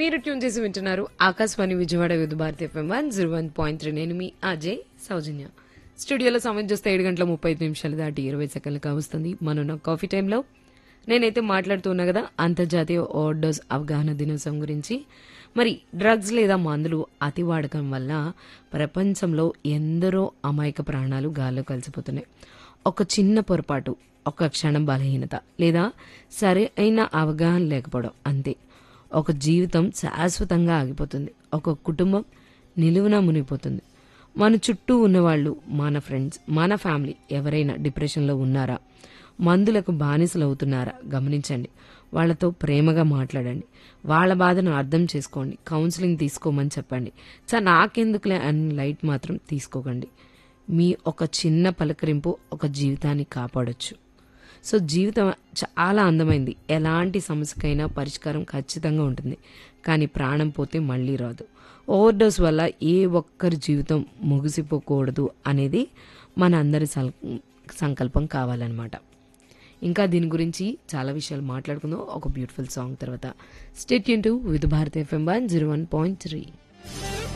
మీరు ట్యూన్ చేసి వింటున్నారు Akashvani Vijayawada Vividh Bharati FM one zero one point three నేను మీ అజయ్ సౌజన్య స్టూడియోలో సమయం చూస్తే ఏడు గంటల ముప్పై ఐదు నిమిషాలు దాటి ఇరవై సెకండ్లు కావస్తుంది మన కాఫీ టైంలో నేనైతే మాట్లాడుతున్నా కదా అంతర్జాతీయ ఓవర్డోస్ అవగాహన దినోత్సవం గురించి మరి డ్రగ్స్ లేదా మందులు అతి వాడకం వల్ల ప్రపంచంలో ఎందరో అమాయక ప్రాణాలు గాల్లో కలిసిపోతున్నాయి ఒక చిన్న పొరపాటు ఒక క్షణం బలహీనత లేదా సరి అయిన అవగాహన లేకపోవడం అంతే ఒక జీవితం శాశ్వతంగా ఆగిపోతుంది ఒక కుటుంబం నిలువున మునిగిపోతుంది మన చుట్టూ ఉన్నవాళ్ళు మన ఫ్రెండ్స్ మన ఫ్యామిలీ ఎవరైనా డిప్రెషన్లో ఉన్నారా మందులకు బానిసలు అవుతున్నారా గమనించండి వాళ్ళతో ప్రేమగా మాట్లాడండి వాళ్ళ బాధను అర్థం చేసుకోండి కౌన్సిలింగ్ తీసుకోమని చెప్పండి సార్ నాకెందుకులే అని లైట్ మాత్రం తీసుకోకండి మీ ఒక చిన్న పలకరింపు ఒక జీవితాన్ని కాపాడొచ్చు సో జీవితం చాలా అందమైంది ఎలాంటి సమస్యకైనా పరిష్కారం ఖచ్చితంగా ఉంటుంది కానీ ప్రాణం పోతే మళ్ళీ రాదు ఓవర్డోస్ వల్ల ఏ ఒక్కరి జీవితం ముగిసిపోకూడదు అనేది మన అందరి సల్- సంకల్పం కావాలన్నమాట ఇంకా దీని గురించి చాలా విషయాలు మాట్లాడుకుందాం ఒక బ్యూటిఫుల్ సాంగ్ తర్వాత స్టేట్ టు with Bharat FM one zero one point three